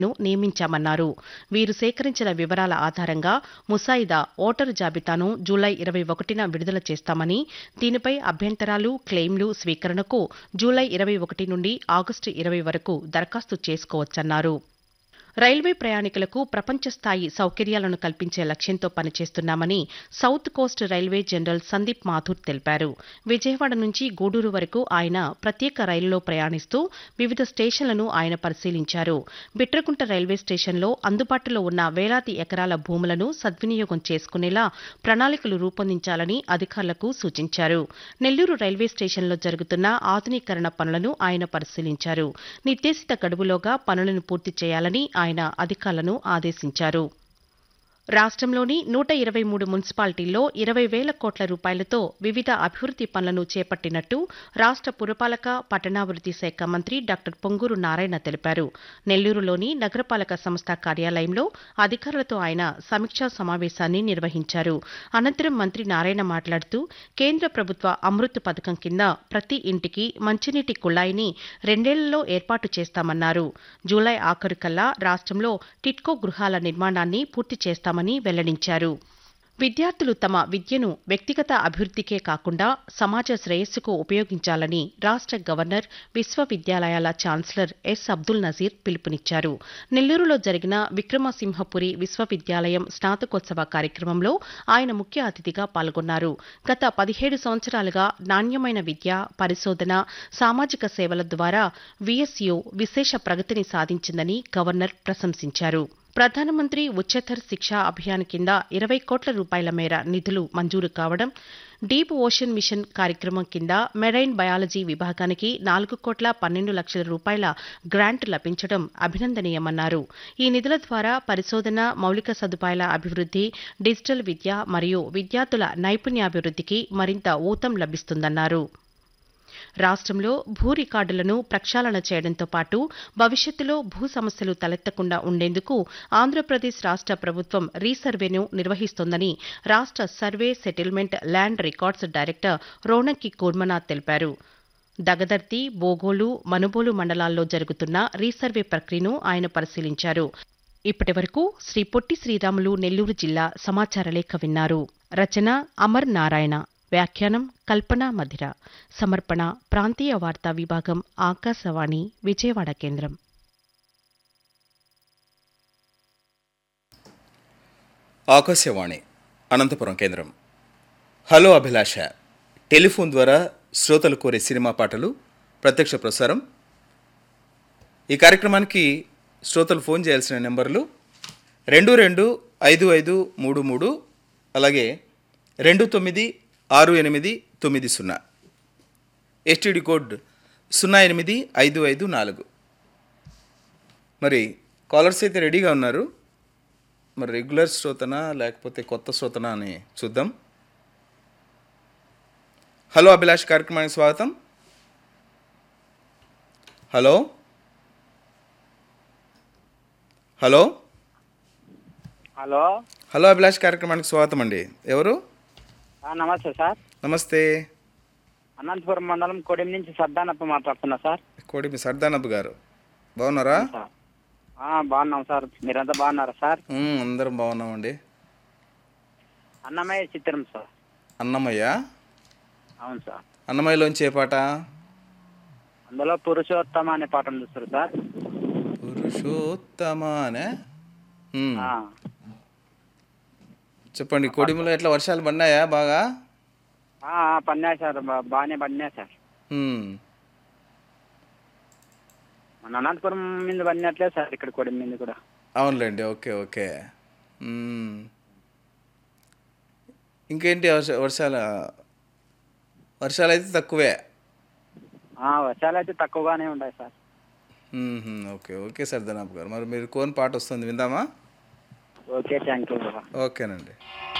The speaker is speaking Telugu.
ను నియమించామన్నారు వీరు సేకరించిన వివరాల ఆధారంగా ముసాయిదా ఓటరు జాబితాను జూలై ఇరవై ఒకటిన విడుదల చేస్తామని దీనిపై అభ్యంతరాలు క్లెయిమ్లు స్వీకరణకు జూలై ఇరవై ఒకటి నుండి ఆగస్టు ఇరవై వరకు దరఖాస్తు చేసుకోవచ్చన్నారు రైల్వే ప్రయాణికులకు ప్రపంచ స్థాయి సౌకర్యాలను కల్పించే లక్ష్యంతో పనిచేస్తున్నామని south coast railway general Sandeep Mathur తెలిపారు విజయవాడ నుంచి గూడూరు వరకు ఆయన ప్రత్యేక రైలులో ప్రయాణిస్తూ వివిధ స్టేషన్లను ఆయన పరిశీలించారు బిట్రకుంట రైల్వే స్టేషన్లో అందుబాటులో ఉన్న వేలాది ఎకరాల భూములను సద్వినియోగం చేసుకునేలా ప్రణాళికలు రూపొందించాలని అధికారులకు సూచించారు నెల్లూరు రైల్వే స్టేషన్లో జరుగుతున్న ఆధునీకరణ పనులను ఆయన పరిశీలించారు నిర్దేశిత గడువులోగా పనులను పూర్తి చేయాలని ఆయన అధికారులను ఆదేశించారు రాష్ట్రంలోని నూట ఇరవై మూడు మున్సిపాలిటీల్లో ఇరవై వేల కోట్ల రూపాయలతో వివిధ అభివృద్ది పనులను చేపట్టినట్టు రాష్ట్ర పురపాలక పట్టణాభివృద్ది శాఖ మంత్రి డాక్టర్ పొంగూరు నారాయణ తెలిపారు నెల్లూరులోని నగరపాలక సంస్థ కార్యాలయంలో అధికారులతో ఆయన సమీక్షా సమావేశాన్ని నిర్వహించారు అనంతరం మంత్రి నారాయణ మాట్లాడుతూ కేంద్ర ప్రభుత్వ అమృత్ పథకం కింద ప్రతి ఇంటికి మంచినీటి కుళాయిని రెండేళ్లలో ఏర్పాటు చేస్తామన్నారు జూలై ఆఖరుకల్లా రాష్ట్రంలో టిట్కో గృహాల నిర్మాణాన్ని పూర్తి చేస్తామని వెల్లడించారు విద్యార్థులు తమ విద్యను వ్యక్తిగత అభివృద్ధికే కాకుండా సమాజ శ్రేయస్సుకు ఉపయోగించాలని రాష్ట్ర గవర్నర్ విశ్వవిద్యాలయాల ఛాన్సలర్ ఎస్ అబ్దుల్ నజీర్ పిలుపునిచ్చారు నెల్లూరులో జరిగిన విక్రమసింహపురి విశ్వవిద్యాలయం స్నాతకోత్సవ కార్యక్రమంలో ఆయన ముఖ్య అతిథిగా పాల్గొన్నారు గత పదిహేడు సంవత్సరాలుగా నాణ్యమైన విద్య పరిశోధన సామాజిక సేవల ద్వారా విఎస్యు విశేష ప్రగతిని సాధించిందని గవర్నర్ ప్రశంసించారు ప్రధానమంత్రి ఉच्चतर శిక్షా అభియాన్ కింద ఇరవై కోట్ల రూపాయల మేర నిధులు మంజూరు కావడం డీప్ ఓషన్ మిషన్ కార్యక్రమం కింద మెరైన్ బయాలజీ విభాగానికి నాలుగు కోట్ల పన్నెండు లక్షల రూపాయల గ్రాంట్ లభించడం అభినందనీయమన్నారు ఈ నిధుల ద్వారా పరిశోధన మౌలిక సదుపాయాల అభివృద్ధి డిజిటల్ విద్య మరియు విద్యార్థుల నైపుణ్యాభివృద్ధికి మరింత ఊతం లభిస్తుందన్నారు రాష్ట్రంలో భూ రికార్డులను ప్రక్షాళన చేయడంతో పాటు భవిష్యత్తులో భూ సమస్యలు తలెత్తకుండా ఉండేందుకు ఆంధ్రప్రదేశ్ రాష్ట్ర ప్రభుత్వం రీసర్వేను నిర్వహిస్తోందని రాష్ట్ర survey settlement land records director Ronanki Kurmanath తెలిపారు దగదర్తి బోగోలు మనుబోలు మండలాల్లో జరుగుతున్న రీసర్వే ప్రక్రియను ఆయన పరిశీలించారు ఇప్పటి వరకు శ్రీ పొట్టి శ్రీరాములు నెల్లూరు జిల్లా సమాచార లేఖ విన్నారు రచన అమర్ నారాయణ వ్యాఖ్యానం కల్పన మధిర సమర్పణ ప్రాంతీయ వార్తా విభాగం ఆకాశవాణి విజయవాడ కేంద్రం ఆకాశవాణి అనంతపురం కేంద్రం హలో అభిలాష టెలిఫోన్ ద్వారా శ్రోతలు కోరే సినిమా పాటలు ప్రత్యక్ష ప్రసారం ఈ కార్యక్రమానికి శ్రోతలు ఫోన్ చేయాల్సిన నెంబర్లు రెండు రెండు ఐదు ఐదు మూడు మూడు అలాగే రెండు తొమ్మిది ఆరు ఎనిమిది తొమ్మిది సున్నా ఎస్టీడీ కోడ్ సున్నా ఎనిమిది ఐదు ఐదు నాలుగు మరి కాలర్స్ అయితే రెడీగా ఉన్నారు మరి రెగ్యులర్ శ్రోతనా లేకపోతే కొత్త శ్రోతనా అని చూద్దాం హలో అభిలాష్ కార్యక్రమానికి స్వాగతం hello hello hello hello Abhilash కార్యక్రమానికి స్వాగతం అండి ఎవరు ఆ, నమస్తే సార్ నమస్తే అనంతపురం మండలం కొడిం నుంచి సర్దానప్ప మాట్లాడుతున్నా సార్ కోడిమి సర్దానబ్ గారు బాగున్నారా సార్ ఆ, బాగున్నాం సార్ మీరంతా బాగున్నారా సార్ ఉమ్, అందరం బాగున్నామండి అన్నమయ్య చిత్రం సార్ అన్నమయ్య అవును సార్ అన్నమయ్యలోంచి ఏ పాట అందులో పురుషోత్తమ అనే పాట ఉంది చూస్తారు సార్ పురుషోత్తమ అనే ఉమ్. ఆ, చెప్పండి కొడిమిలో ఎట్లా వర్షాలు పడినాయా బాగా ఆ, ఆ, పడినాయి సార్ బా- బాగానే పడినాయి సార్ ఉమ్. మన అనంతపురం మీద పడినట్లే సార్ ఇక్కడ కొడిం మీద కూడా అవునులేండి ఓకే ఓకే మ్మ్. ఇంకేంటి వర్ష వర్షాలు వర్షాలు అయితే తక్కువే ఆ, వర్షాలు అయితే తక్కువగానే ఉన్నాయి సార్ మ్మ్. ఓకే ఓకే సర్దనాబ్ గారు మరి మీరు కోన్ పాట వస్తుంది విందామా ఓకే థ్యాంక్ యూ ఓకేనండి